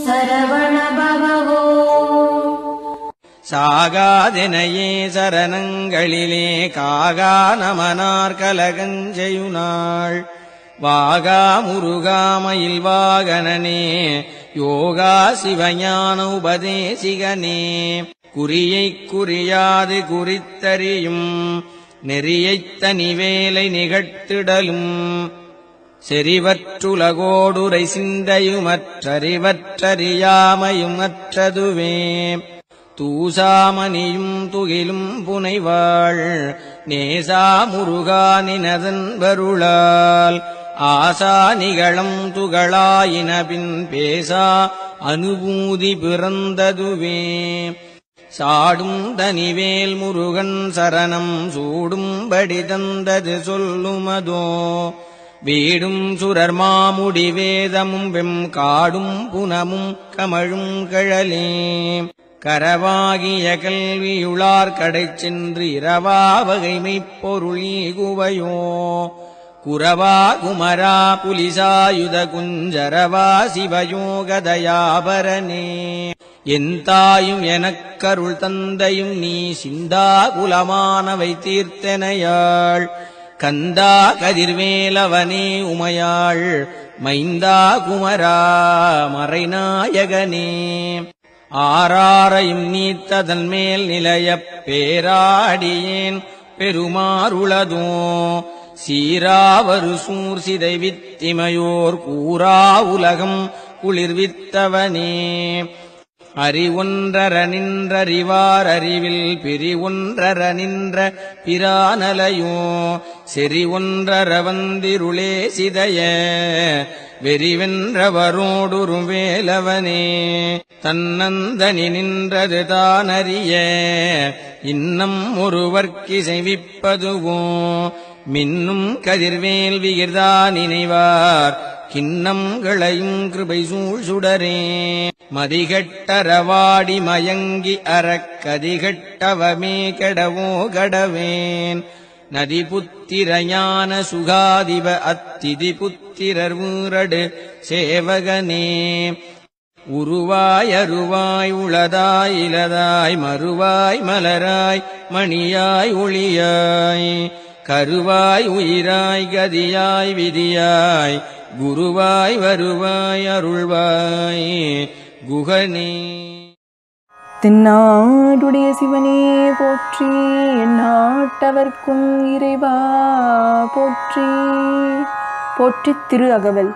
சரவண பவவோ சாகாதெனையே சரணங்களிலே காகா நமனார் கலகஞ்செயுனாள் வாகா முருகாமயில் வாகனனே யோகா சிவஞான உபதேசிகனே குறியைக் குறியாது குறித்தறியும் நெறியைத் தனிவேலை நிகழ்த்திடலும் செறிவற்றுலகோடுரை சிந்தையுமற்றறிவற்றறியாமையும் அற்றதுவே தூசாமணியும் துகிலும் புனைவாள் நேசா முருகா நினதன் வருளால் ஆசா நிகழம் துகளாயின பின் பேசா அனுபூதி பிறந்ததுவே சாடும் தனிவேல் முருகன் சரணம் சூடும்படி தந்தது சொல்லுமதோ வீடும் சுரர் மாமுடி வேதமும் வெம் காடும் புனமும் கமழும் கழலே கரவாகிய கல்வியுளார் கடைச் சென்று இரவா வகைமைப் பொருள் ஈகுவையோ குரவா குமரா புலிசாயுத குஞ்சரவா சிவயோகதயாபரனே என் தாயும் எனக்கருள் தந்தையும் நீ சிந்தா குலமானவை தீர்த்தனையாள் கந்தா கதிர்வேலவனே உமையாள் மைந்தா குமரா மறைநாயகனே ஆராரையும் நீத்ததன் மேல் நிலையப் பேராடியேன் பெருமாறுளதோ சீராவரு சூர் சிதை வித்திமையோர் கூறா உலகம் குளிர்வித்தவனே அறிவொன்றர நின்றறிவார் அறிவில் பிரிவொன்றர நின்ற பிரானலையோ செறி ஒன்றர வந்திருளே சிதைய வெறிவென்றவரோடுரும் வேலவனே தன்னந்தனி நின்றது தானறிய இன்னம் ஒருவர்க்கு செய்விப்பதுவோ மின்னும் கதிர்வேல் விகிர்தா நினைவார் கிண்ணங்களையும் கிருபை சூழ் சுடரே மதிகட்டரவாடி மயங்கி அறக்கதிகட்டவமே கெடவோ கடவேன் நதி புத்திரஞான சுகாதிப அத்திதி புத்திரர் ஊரடு சேவகனே உருவாய் அருவாய் உளதாய் இலதாய் மறுவாய் மலராய் மணியாய் ஒளியாய் கருவாய் உயிராய் கதியாய் விதியாய் குருவாய் வருவாய் அருள்வாய் குகனே தென்னாடுடைய சிவனே போற்றி நாட்டவர்க்கும் இறைவா போற்றி போற்றி திரு அகவல்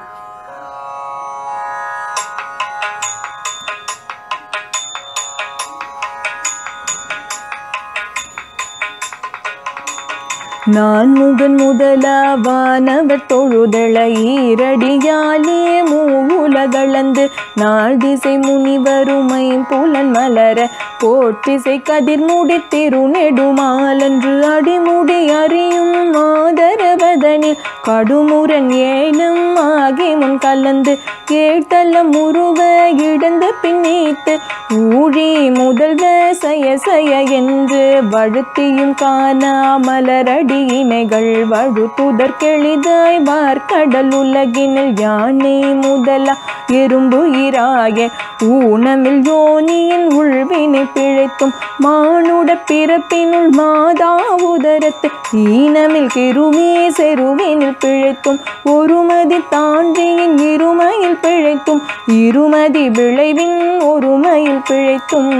நான் முகன் முதலாவானவர் தொழுதள ஈரடியாலே மூவுலகளந்து நாள் திசை முனிவருமை புலன் மலர போற்றிசை கதிர் முடி திருநெடுமாலன்று அடிமுடி அறியும் ஆதரவதனில் கடுமுரன் ஏனம் ஆகி முன் கலந்து கேட்டல்ல முருவ இடந்து பின்னித்து ஊழி முதல்வ சய சய என்று வழுத்தியும் காணா மலரடி இணைகள் வழுத்துதற்கெளிதாய் வார்க்கடல் உலகினில் யானை முதலா எறும்பு இராய ஊனமில் யோனியின் உள்வினை பிழைத்தும் மானுட பிறப்பினுள் மாதா உதரத்து ஈனமில் கிருமே செருவினில் பிழைத்தும் ஒருமதி தாண்டியின் இருமையில் பிழைத்தும் இருமதி விளைவின் ஒருமையில் பிழைத்தும்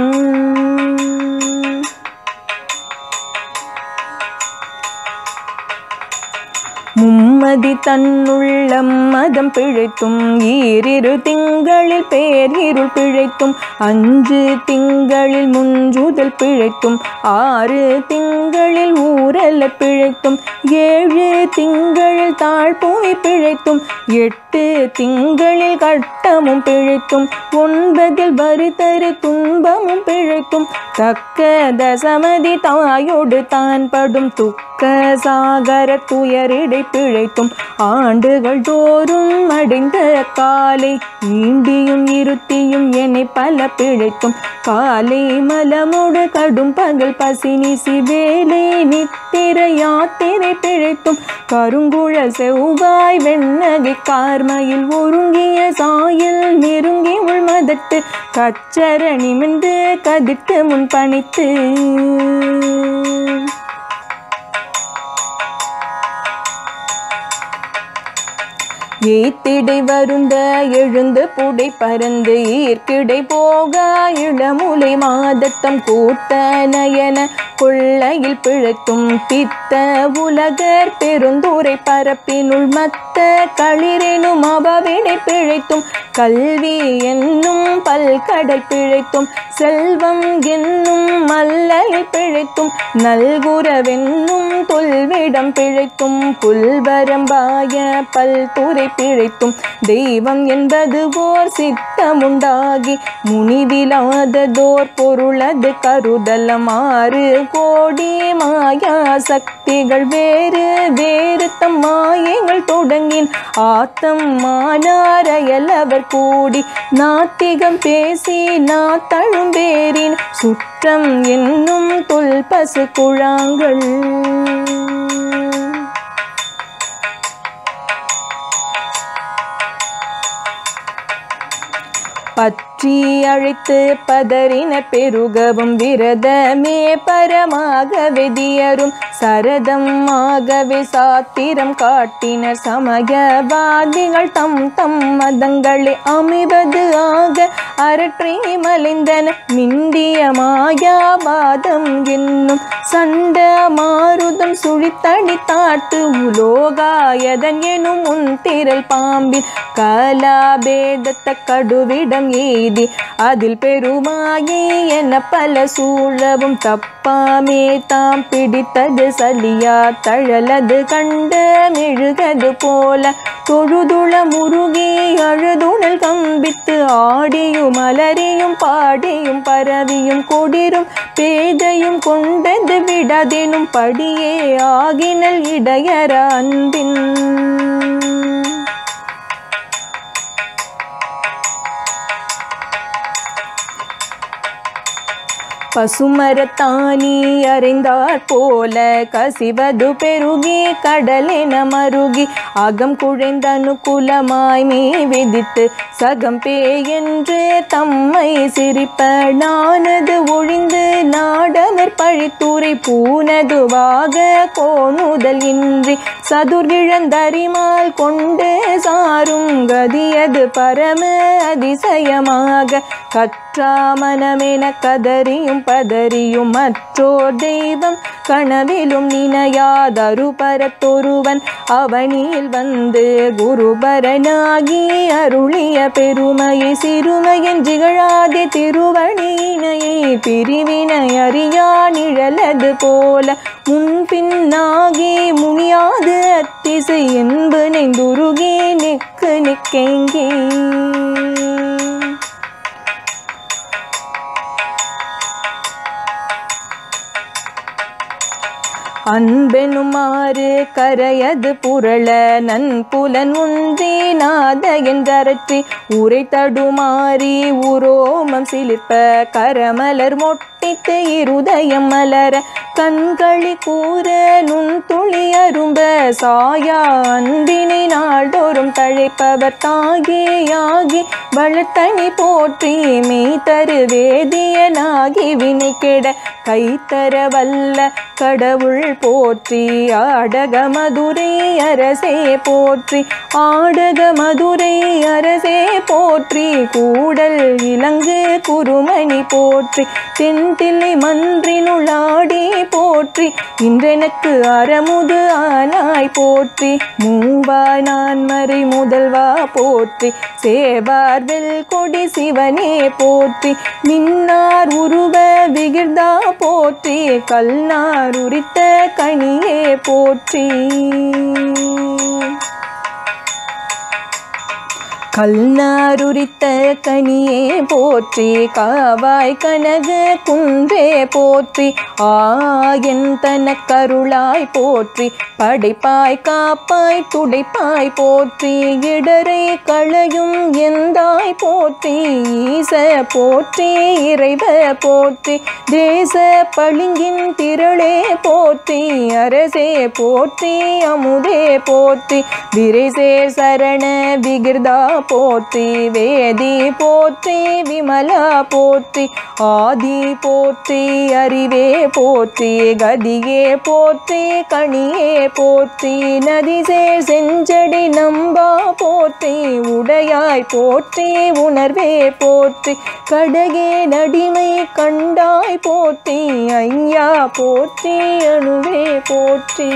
மும்மதி தன்னுள்ளம் மதம் பிழைத்தும் ஈரிரு திங்களில் பேர் இருள் பிழைத்தும் அஞ்சு திங்களில் முஞ்சுதல் பிழைத்தும் ஆறு திங்களில் ஊரல பிழைத்தும் ஏழு திங்களில் தாழ்பூமி பிழைத்தும் எட்டு திங்களில் கட்டமும் பிழைத்தும் ஒன்பதில் வரிதரு துன்பமும் பிழைத்தும் தக்க தசமதி தாயோடு தான் படும் துக்க சாகர துயரிடை பிழைத்தும் பிழைத்தும் ஆண்டுகள் தோறும் அடைந்த காலை ஈண்டியும் இருத்தியும் என்னை பல பிழைத்தும் காலை மலமுடு கடும் பகல் பசினிசி வேலை நித்திர யாத்திரை பிழைத்தும் கருங்குழல் செவ்வாய் வெண்ணகை கார்மையில் ஒருங்கிய சாயில் நெருங்கி உள்மதட்டு கச்சர நிமிந்து கதிட்டு முன் பணித்து ஏத்திடை வருந்த எழுந்து புடை பறந்து ஈர்க்கிடை போக இளமுலை மாதத்தம் கூட்ட நயன கொள்ளையில் பிழைத்தும் பித்த உலகர் பெருந்துரை பரப்பினுள் மத்த களிரெனும் அவவினை பிழைத்தும் கல்வி என்னும் பல்கடல் பிழைத்தும் செல்வம் என்னும் மல்லலை பிழைத்தும் நல்குரவென்னும் தொல்விடம் பிழைத்தும் புல்வரம்பாய பல்துறை பிழைத்தும் தெய்வம் என்பது ஓர் சித்தமுண்டாகி முனிவிலாததோர் பொருளது கருதலமாறு கோடி மாயா சக்திகள் வேறு வேறு தம் மாயங்கள் தொடங்கின் ஆத்தம் மானாரையலவர் கூடி நாத்திகம் பேசி நாத்தழும்பேரின் சுற்றம் என்னும் தொல் பசு குழாங்கள் பற்றி அழைத்து பதறின பெருகவும் விரதமே பரமாக வெதியரும் சரதம் ஆகவே சாத்திரம் காட்டினர் சமயவாதிகள் தம் தம் மதங்களை அமைவது ஆக அரற்றி மலைந்தன மிண்டிய மாயாபாதம் என்னும் சண்ட மாருதம் சுழித்தடி தாட்டு உலோகாயதன் எனும் உன் திரள் பாம்பின் கலாபேதத்த கடுவிடம் எய்தி அதில் பெருமாயே என பல சூழவும் தப்பாமே தாம் பிடித்தது சலியா தழலது கண்ட மெழுகது போல தொழுதுள முருகி அழுதுணல் கம்பித்து ஆடியும் அலறியும் பாடியும் பரவியும் கொடிரும் பேதையும் கொண்டது விடதெனும் படியே ஆகினல் இடையற அன்பின் பசுமரத்தானி அறிந்தாற் போல கசிவது பெருகி கடலென மருகி அகம் குழைந்தனுகுலமாய் மே விதித்து சகம் பே என்று தம்மை சிரிப்ப நானது ஒழிந்து நாடமர் பழித்துரை பூனதுவாக கோணுதல் இன்றி சதுர்கிழந்தரிமால் கொண்டு சாரும் கதியது பரம அதிசயமாக கற்றாமனமென கதறியும் பதறியும் மற்றோர் தெய்வம் கனவிலும் நினையாதரு பரத்தொருவன் அவனில் வந்து குருபரனாகி அருளிய பெருமையை சிறுமையின் திகழாதே திருவணியினையை பிரிவினை அறியா நிழலது போல முன்பின்னாகி முனியாது அத்திசை என்பு நெந்துருகி நிற்கு நிற்கெங்கே அன்பெனுமாறு கரையது புரள நன்புலன் ஒன்றி நாத என்றரற்றி உரை தடுமாறி உரோமம் சிலிர்ப்ப கரமலர் மொட்டித்து இருதயம் மலர கண்களி கூற நுண் துளி அரும்ப சாயா அன்பினை நாள்தோறும் தழைப்பவர் தாகியாகி வளர்த்தனி போற்றி மெய் தரு வேதியனாகி வினை கெட கைத்தர வல்ல கடவுள் போற்றி ஆடக மதுரை அரசே போற்றி ஆடக மதுரை அரசே போற்றி கூடல் இலங்கு குருமணி போற்றி தென்தில்லை மன்றினுளாடி போற்றி இன்றெனக்கு அறமுது ஆனாய் போற்றி மூவா நான் மறை முதல்வா போற்றி சேவார் வெல் கொடி சிவனே போற்றி மின்னார் உருவ விகிர்தா போற்றி கல்நார் உரித்த கனியே போற்றி கல்நாருரித்த கனியே போற்றி காவாய் கனக குன்றே போற்றி ஆயன் தனக்கருளாய் போற்றி படைப்பாய் காப்பாய் துடைப்பாய் போற்றி இடரை களையும் எந்தாய் போற்றி ஈச போற்றி இறைவ போற்றி தேச பளிங்கின் திரளே போற்றி அரசே போற்றி அமுதே போற்றி விரைசே சரண விகிர்தா போற்றி வேதி போற்றி விமலா போற்றி ஆதி போற்றி அறிவே போற்றி கதியே போற்றி கணியே போற்றி நதிசே செஞ்சடி நம்பா போற்றி உடையாய் போற்றி உணர்வே போற்றி கடகே நடிமை கண்டாய் போற்றி ஐயா போற்றி அணுவே போற்றி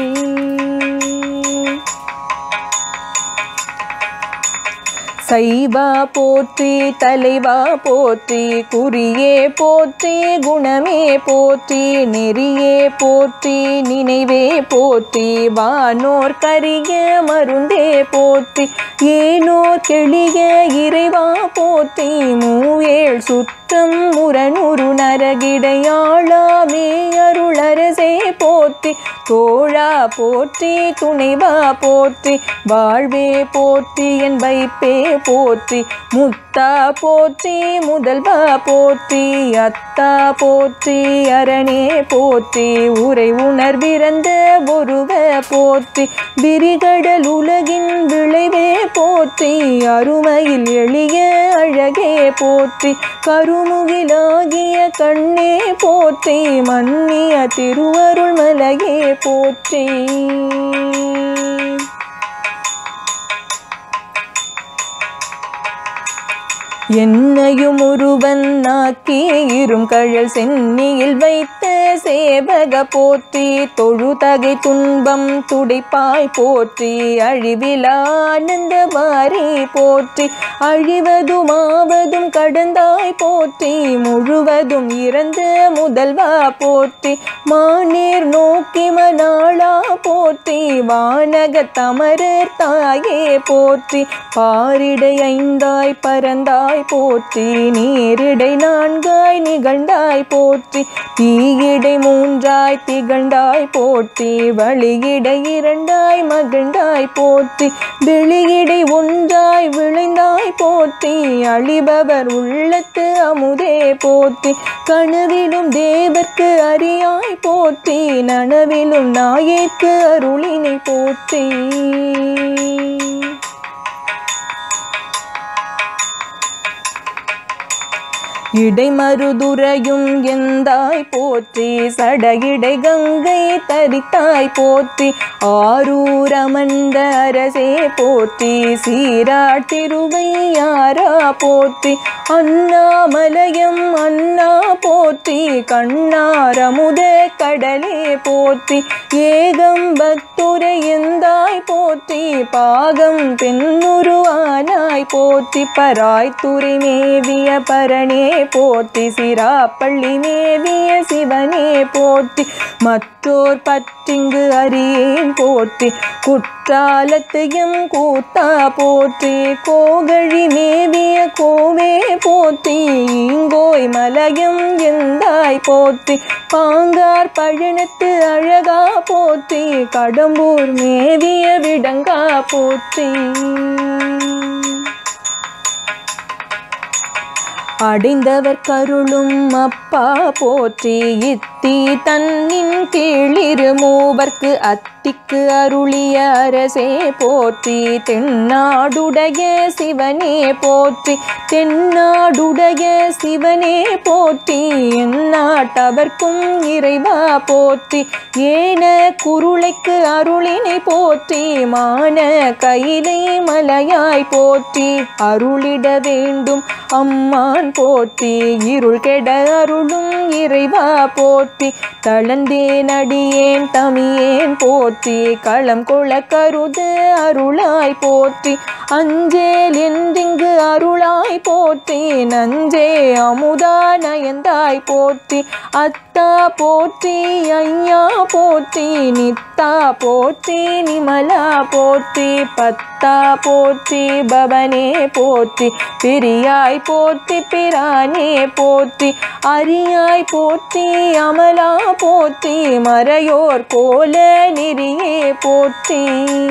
சைவா போற்றி தலைவா போற்றி குறியே போற்றி குணமே போற்றி நெறியே போற்றி நினைவே போற்றி வானோர் கரிய மருந்தே போற்றி ஏனோர் கெளிய இறைவா போற்றி மூவேள் சுற்றம் முரணுரு நரகிடையாளாமே அருளரசே போற்றி தோழா போற்றி துணைவா போற்றி வாழ்வே போற்றி என் வைப்பே போற்றி முத்தா போற்றி முதல்வா போற்றி அத்தா போற்றி அரணே போற்றி உரை உணர்விறந்த ஒருவ போற்றி விரிகடல் உலகின் விளைவே போற்றி அருமையில் எளிய அழகே போற்றி கருமுகிலாகிய கண்ணே போற்றி மன்னிய திருவருள் மலையே போற்றி என்னையும் ஒருவன் நாக்கி இரும் கழல் சென்னியில் வைத்த சேவக போற்றி தொழுதகை துன்பம் துடைப்பாய் போற்றி அழிவில் ஆனந்த மாறி போற்றி அழிவதுமாவதும் கடந்தாய் போற்றி முழுவதும் இறந்த முதல்வா போற்றி மானீர் நோக்கி மனாளா போற்றி வானக தமரர் தாயே போற்றி பாரிடை ஐந்தாய் பரந்தாய் போற்றி நீரிடை நான்காய் நிகழ்ந்தாய் போற்றி தீயிடை மூன்றாய் திகழ்ந்தாய் போற்றி வழியிடை இரண்டாய் மகிழ்ந்தாய் போற்றி வெளியிடை ஒன்றாய் விளைந்தாய் போற்றி அழிபவர் உள்ளத்து அமுதே போற்றி கனவிலும் தேவர்க்கு அறியாய் போற்றி நனவிலும் நாயேற்கு அருளினை போற்றி இடைமருதுரையும் எந்தாய் போற்றி சடகிடை கங்கை தரித்தாய் போற்றி ஆரூர் அமர்ந்த அரசே போற்றி சீராட் திருவையாரா போற்றி அண்ணாமலயம் அண்ணா போற்றி கண்ணாரமுத கடலே போற்றி ஏகம் பக்துரை எந்தாய் போற்றி பாகம் பெண்ணுருவானாய் போற்றி பராய்த்துறை மேவிய பரணே போற்றி சிராப்பள்ளி மேவிய சிவனே போற்றி மற்றோர் பற்றிங்கு அறியேன் போற்றி குற்றாலத்தையும் கூத்தா போற்றி கோகழி மேவிய கோவே போற்றி இங்கோய் மலையும் எந்தாய் போற்றி பாங்கார் பழனத்து அழகா போற்றி கடம்பூர் மேவிய விடங்கா போற்றி அடைந்தவர் கருளும் அப்பா போற்றி இத்தி தன்னின் கீழிரு மூவர்க்கு அத்திக்கு அருளிய அரசே போற்றி தென்னாடுடைய சிவனே போற்றி தென்னாடுடைய சிவனே போற்றி எந்நாட்டவர்க்கும் இறைவா போற்றி ஏன குருளைக்கு அருளினை போற்றி மான கையிலை மலையாய் போற்றி அருளிட வேண்டும் அம்மான் போற்றி இருள் கெட அருளும் இறைவா போற்றி தளர்ந்தேன் அடியேன் தமியேன் போற்றி களம் கொள கருது அருளாய் போற்றி அஞ்சேல் என்றிங்கு அருளாய் போற்றி நஞ்சே அமுதா நயந்தாய் போற்றி அத்த அத்தா போற்றி ஐயா போற்றி நித்தா போற்றி நிமலா போற்றி பத்தா போற்றி பவனே போற்றி பிரியாய் போற்றி பிரானே போற்றி அரியாய் போற்றி அமலா போற்றி மறையோர் கோல நெறியே போற்றி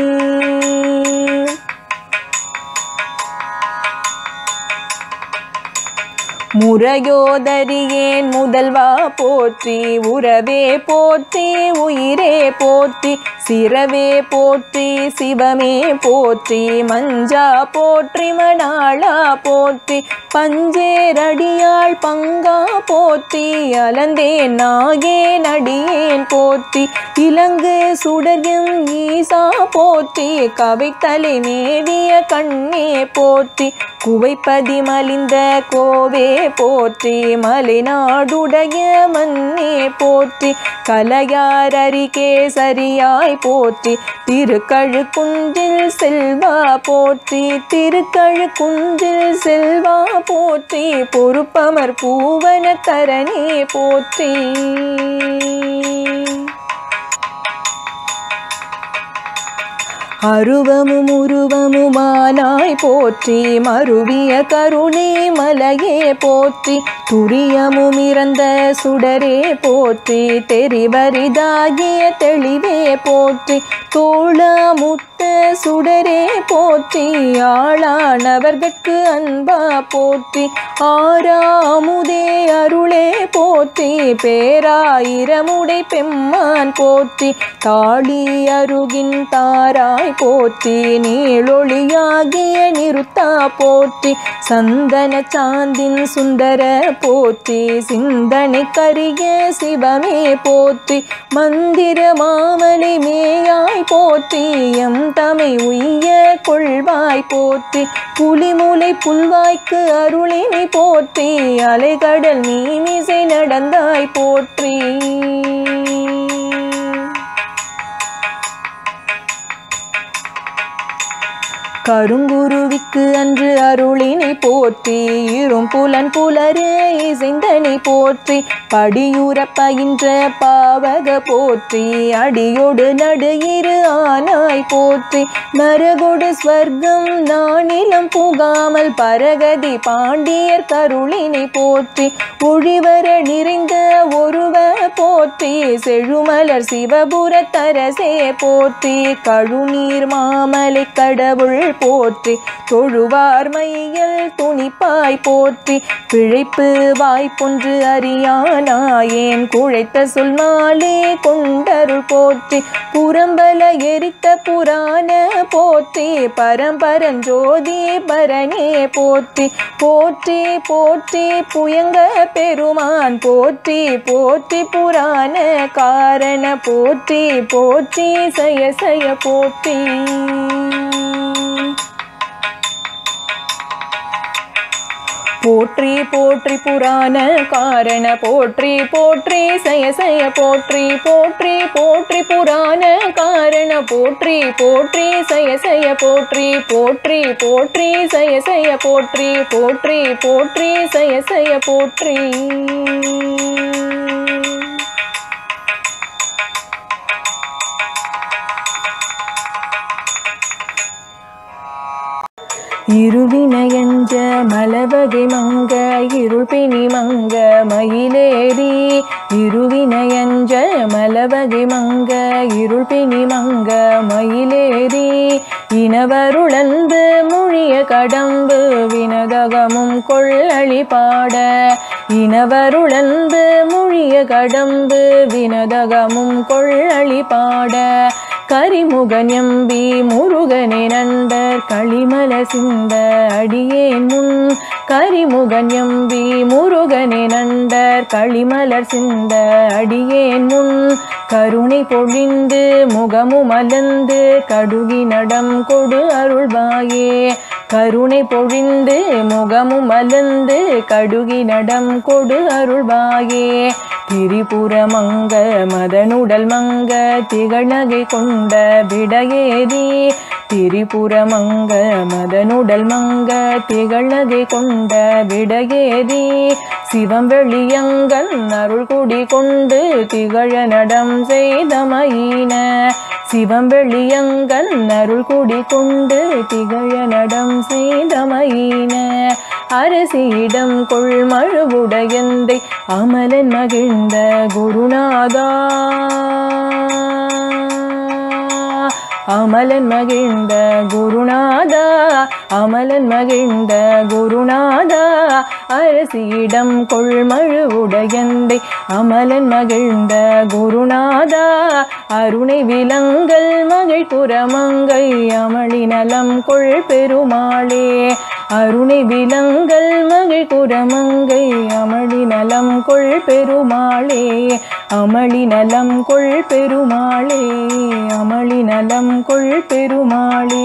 முறையோதரியேன் முதல்வா போற்றி உறவே போற்றி உயிரே போற்றி சிரவே போற்றி சிவமே போற்றி மஞ்சா போற்றி மணாளா போற்றி பஞ்சேரடியாள் பங்கா போற்றி அலந்தேன் நாகேன் அடியேன் போற்றி இலங்கு சுடர்யும் ஈசா போற்றி கவைத்தலை மேவிய கண்ணே போற்றி குவைப்பதி மலிந்த கோவே போற்றி மலைநாடுடைய மன்னே போற்றி கலையாரரிகே சரியாய் போற்றி திருக்கழு குன்றில் செல்வா போற்றி திருக்கழு குன்றில் செல்வா போற்றி பொறுப்பமர் பூவன தரணே போற்றி அருவமும் உருவமுமானாய் போற்றி மருவிய கருணை மலையே போற்றி துரியமும் இறந்த சுடரே போற்றி தெரிவரிதாகிய தெளிவே போற்றி தோளமுத்த சுடரே போற்றி ஆளானவர்கட்கு அன்பா போற்றி ஆறாமுதே அருளே போற்றி பேராயிரமுடை பெம்மான் போற்றி தாளி அருகின் தாராய் போற்றி நீளொளியாகிய நிறுத்தா போற்றி சந்தன சாந்தின் சுந்தர போற்றி சிந்தனை கரிய சிவமே போற்றி மந்திர மாமலை மேயாய் போற்றி எம் தமை உய்ய கொள்வாய் போற்றி புலிமுலை புல்வாய்க்கு அருளினை போற்றி அலைகடல் மீமிசை நடந்தாய் போற்றி கருங்குருவிக்கு அன்று அருளினை போற்றி இரும் புலன் புலரு இசைந்தனை போற்றி படியுற பயின்ற பாவக போற்றி அடியோடு நடு இரு ஆனாய் போற்றி நரகொடு ஸ்வர்க்கம் நானிலம் புகாமல் பரகதி பாண்டியர் கருளினை போற்றி ஒழிவர நிறைந்த ஒருவ போற்றி செழுமலர் சிவபுர தரசே போற்றி கழுநீர் மாமலை கடவுள் போற்றி தொழுவார் மையல் துணிப்பாய் போற்றி பிழைப்பு வாய்ப்பொன்று அறியானாயேன் குழைத்த சொல் மாலே கொண்டருள் போற்றி புறம்பல எரித்த புராண போற்றி பரம்பரஞ்சோதி பரணே போற்றி போற்றி போற்றி புயங்க பெருமான் போற்றி போற்றி புராண காரண போற்றி போற்றி சய சய போற்றி போற்றி போற்றி புராண காரண போற்றி போற்றி சய சய போற்றி போற்றி போற்றி புராண காரண போற்றி போற்றி சய சய போற்றி போற்றி போற்றி சய சய போற்றி போற்றி போற்றி சய சய போற்றி இருவினையஞ்ச மலவகை மங்க இருள் பிணி மங்க மயிலேறி இருவினையஞ்ச மலவகை மங்க இருள் பிணி மங்க மயிலேறி இனவருளந்து மொழிய கடம்பு வினதகமும் கொள்ளளி பாட இனவருளந்து மொழிய கடம்பு வினதகமும் கொள்ளளி பாட கரிமுகன் எம்பி முருகனே நண்பர் களிமல சிந்த அடியேன் முன் கரிமுகன் எம்பி முருகனே நண்பர் களிமலர் சிந்த அடியேன் முன் கருணை பொழிந்து முகமும் அலந்து கடுகி நடம் கொடு அருள்வாயே கருணை பொழிந்து முகமும் அலந்து கடுகி நடம் கொடு அருள்வாயே திரிபுர மங்க மதனுடல் மங்க திகழ்நகை கொண்ட கொண்ட விடையேறி திரிபுரமங்க மதனுடல் மங்க திகழகை கொண்ட விடையேறி சிவம் வெளியங்கன் அருள் குடி கொண்டு திகழ நடம் செய்தமையின சிவம் வெளியங்கன் அருள் குடி கொண்டு திகழ நடம் செய்தமையின அரசியிடம் கொள் மழுவுடையந்தை அமலன் மகிழ்ந்த குருநாதா அமலன் மகிழ்ந்த குருநாதா அமலன் மகிழ்ந்த குருநாதா அரசியிடம் கொள்மழு உடையந்தை அமலன் மகிழ்ந்த குருநாதா அருணை விலங்கல் மகிழ் புறமங்கை அமளி நலம் கொள் பெருமாளே அருணை விலங்கல் மகிழ் குரமங்கை அமளி நலம் கொள் பெருமாளே அமளி நலம் கொள் பெருமாளே அமளி நலம் கொள் பெருமாளே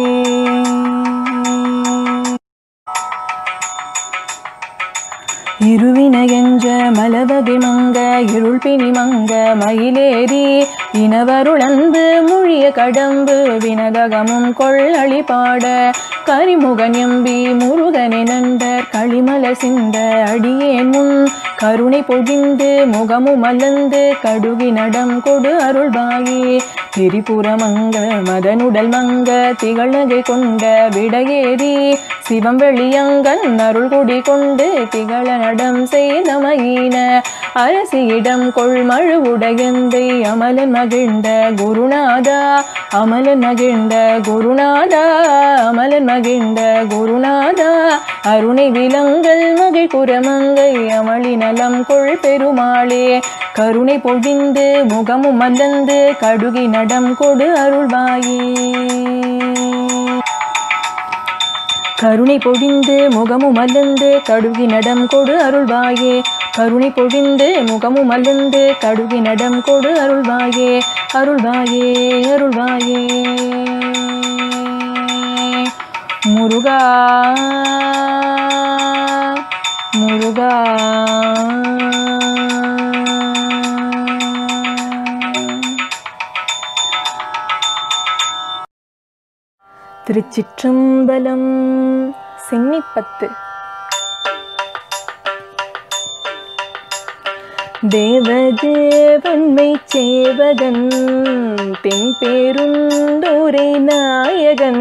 இருவினையென்ற மலவகை மங்க இருள் பிணி மங்க மயிலேறி இனவருளன்பு முழிய கடம்பு வினதகமும் கொள்ளளி பாட கரிமுகன் எம்பி முருகனை நண்டர் களிமல சிந்த அடியேன் முன் கருணை பொழிந்து முகமும் மலர்ந்து கடுகி நடம் கொடு அருள்பாயே திரிபுரமங்க மதனுடல் மங்க திகழகை கொண்ட விடையேறி சிவம் வெளியங்கன் அருள் குடி கொண்டு திகழ நடம் செய்தமையின அரசியிடம் கொள்மழு உடையந்தை அமலன் மகிழ்ந்த குருநாதா அமலன் மகிழ்ந்த குருநாதா அமலன் மகிழ்ந்த குருநாதா அருணை விலங்கல் மகிழ் குரமங்கை அமளி நலம் கொள் பெருமாளே கருணை பொழிந்து முகமும் மலர்ந்து கடுகி நடம் கொடு அருள்வாயே கருணை பொழிந்து முகமும் மலர்ந்து கடுகி நடம் கொடு அருள்வாயே கருணை பொழிந்து முகமும் மலர்ந்து கடுகி நடம் கொடு அருள்வாயே அருள்வாயே அருள்வாயே முருகா முருகா திருச்சிற்றம்பலம் சென்னிப்பத்து தேவதேவன்மை சேவகன் தென்பேருந்தோரை நாயகன்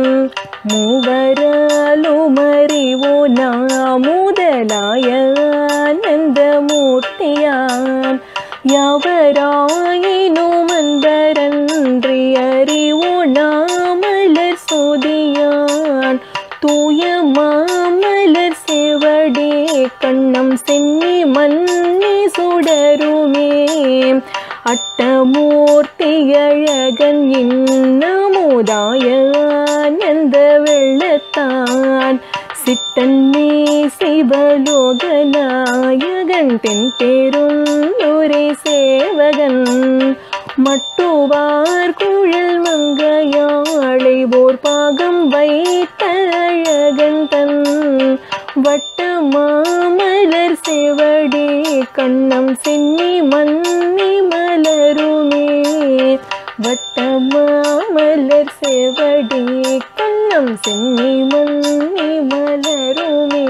மூவராலுமறிவோ நாமுதலாய ஆனந்தமூர்த்தியான் யாவராயினும் அன்பரன்றி அறிவோ நாமலர் சோதியான் தூய மாமலர் செவடே கண்ணம் சென்னி மன்னி சுடருமே அட்டமூர்த்தி அழகன் இன்னமுதாய ஆனந்த வெள்ளத்தான் சித்தன்னே சிவலோகநாயகன் தென் பெரும் ஒரே சேவகன் மட்டுவார் குழல் மங்கையாளை ஓர் பாகம் வைத்த அழகன் தன் வட்ட மாமலர் செவடி கண்ணம் சென்னி மன்னி மலருமே வட்ட மாமலர் செவடி கண்ணம் சென்னி மன்னி மலருமே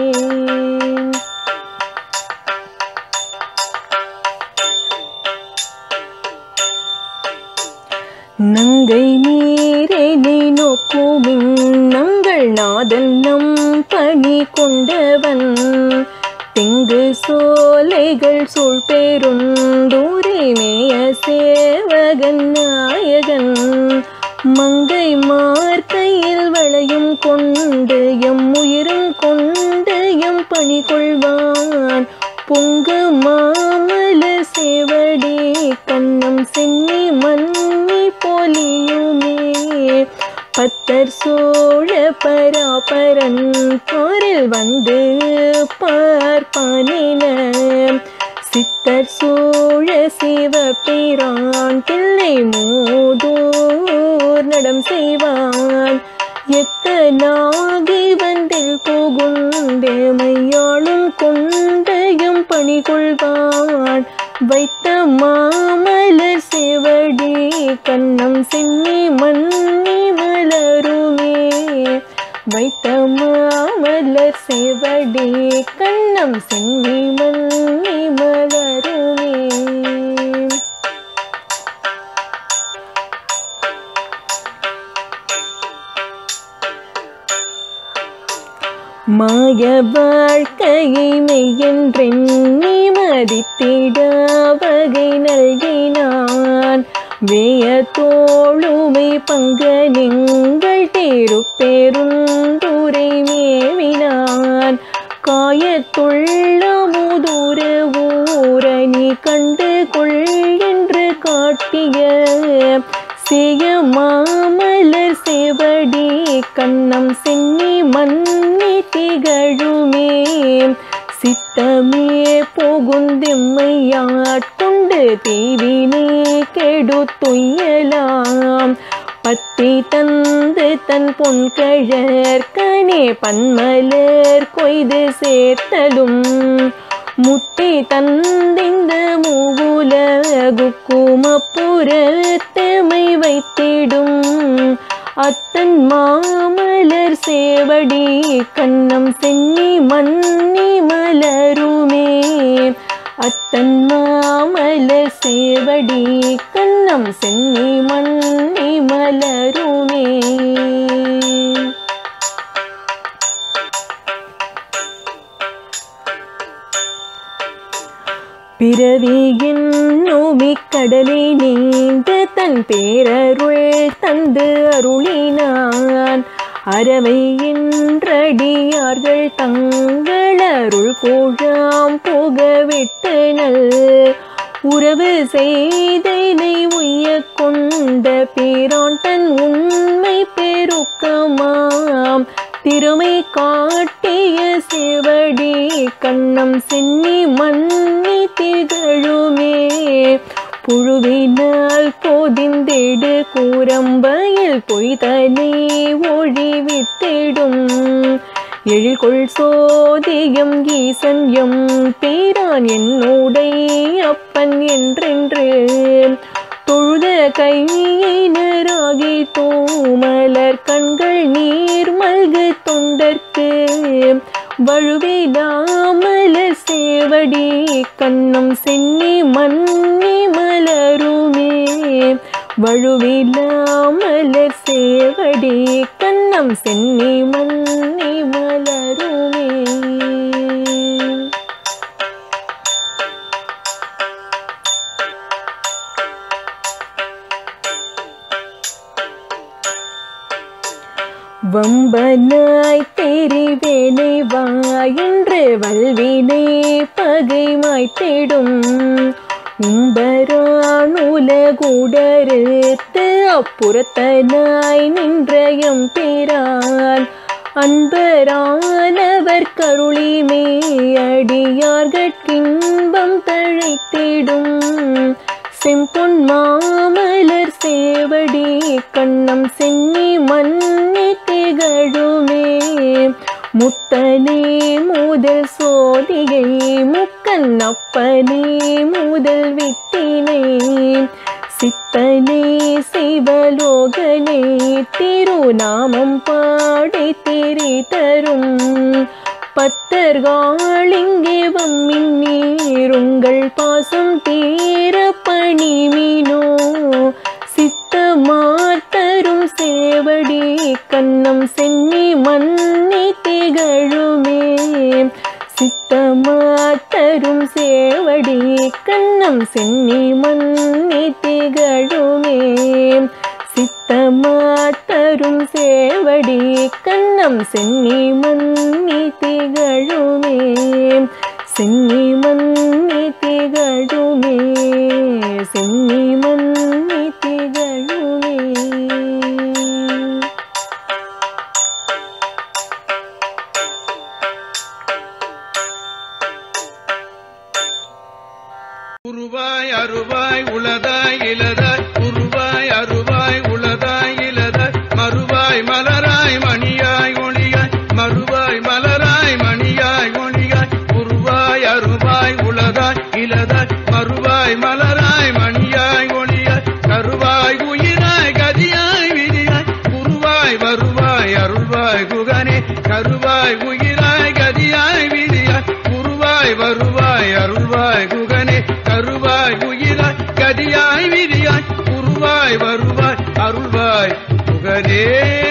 நங்கை நீரை நீ நோக்குமின் நங்கள் நாதன் நம் பணி கொண்டவன் திங்கு சோலைகள் சூழ் பெருந்தூரை மேய சேவகன் நாயகன் மங்கை மார்க்கையில் வளையும் கொண்டு எம் உயிரும் கொண்டு எம் பணி கொள்வான் பொங்கு மாமல சேவடி கண்ணம் சென்னி மன்னி போலியுமே பத்தர் சோழ பராபரன் போரில் வந்து பார்ப்பானின சித்தர் சோழ சிவபிரான் பிள்ளை மூதூர் நடம் செய்வான் எத்தனாகி வந்தில் புகுந்தேமையாளும் கொண்டையும் பணி கொள்வான் வைத்த மாமலர் சேவடி கண்ணம் சென்னி மன்னி மலருமே வைத்த மாமலர் சேவடி கண்ணம் சென்னி மன்னி மலருமே மாய வாழ்க்கையை மெய்யென்றெண்ணி மதித்திட வகை நல்கினான் வேய தோளுமை பங்க நீங்கள் தேருப்பெருந்துரை மேவினான் காயத்துள்ள முதுர ஊரணி கண்டு கொள் என்று காட்டிய செய்ய மாமலர் சேவடி கண்ணம் சென்னி மன்னி திகழுமே சித்தமே போகுந்தெம்மையாட்கொண்டு தீவினே கெடுத்துயலாம் பத்தி தந்து தன் பொன்கழற்கனே பன்மலர் கொய்து சேர்த்தலும் முத்தி தந்திந்த மூவுலகுக்குமப்புறத்தமை வைத்திடும் அத்தன் மாமலர் சேவடி கண்ணம் சென்னி மன்னி மலருமே அத்தன் மாமலர் சேவடி கண்ணம் சென்னி மன்னி மலருமே பிறவியின் நோமிக்கடலை நீந்து தன் பேரருள் தந்து அருளினான் அறவையின்றடியார்கள் தங்கள் அருள் கூழாம் புக விட்டனல் உறவு செய்தனை உய்ய கொண்ட பேரான் தன் உண்மை பெருக்கமாம் திறமை காட்டிய சேவடி கண்ணம் சென்னி மன்னி திகழுமே புழுவினால் போதிந்தெடு கூரம்பையில் பொய்தனை ஒழிவித்திடும் எழில்கொள் சோதியம் ஈசன் எம் பேரான் என்னுடை அப்பன் என்றென்று தொழுத கையினராகி தூமலர் கண்கள் நீர் மல்கு தொண்டர்க்கு வழுவிலாமலர் சேவடி கண்ணம் சென்னி மன்னி மலருமே வழுவிலாமலர் சேவடி கண்ணம் சென்னி மன்னி மலருமே வம்பனாய் தெரிவேனை வாயின்று வல்வினை பகை மாய்த்திடும் உம்பரானுலகுடறுத்து அப்புறத்தனாய் நின்றயம் பேரான் அன்பரானவர் கருளிமே அடியார்கட்கின்பம் தழைத்திடும் செம்பொன் மாமலர் சேவடி கண்ணம் சென்னி மன்னி திகழுமே முத்தனே முதல் சோதிகை முக்கன் அப்பனே முதல் வித்தினை சித்தனே சிவலோகனே திருநாமம் பாடி திரி தரும் பத்தர்காளிங்கே வம்மின் நீருங்கள் பாசம் தீர பணிமினோ சித்தமாத்தரும் சேவடி கண்ணம் சென்னி மன்னி திகழுமே சித்தமாத்தரும் சேவடி கண்ணம் சென்னி மன்னி திகழுமே சித்தமாத்தரும் சேவடி கண்ணம் சென்னி மன்னி திகழுமே சென்னி மன்னி திகழுமே சென்னி மன்னி திகழுமே உருவாய் அருவாய் உளதாய் இலதாய் உருவாய் அருவாய் உளதாய் இலதாய் மறுவாய் மலராய் மணியாய் ஒளியாய் மறுவாய் மலராய் மணியாய் ஒளியாய் உருவாய் அருவாய் உளதாய் இலதாய் மறுவாய் மலராய் மணியாய் ஒளியாய் கருவாய் உயிராய் கதியாய் விதியாய் குருவாய் வருவாய் அருள்வாய் குகனே கருவாய் உயிராய் கதியாய் விதியாய் குருவாய் வருவாய் அருள்வாய் குகனே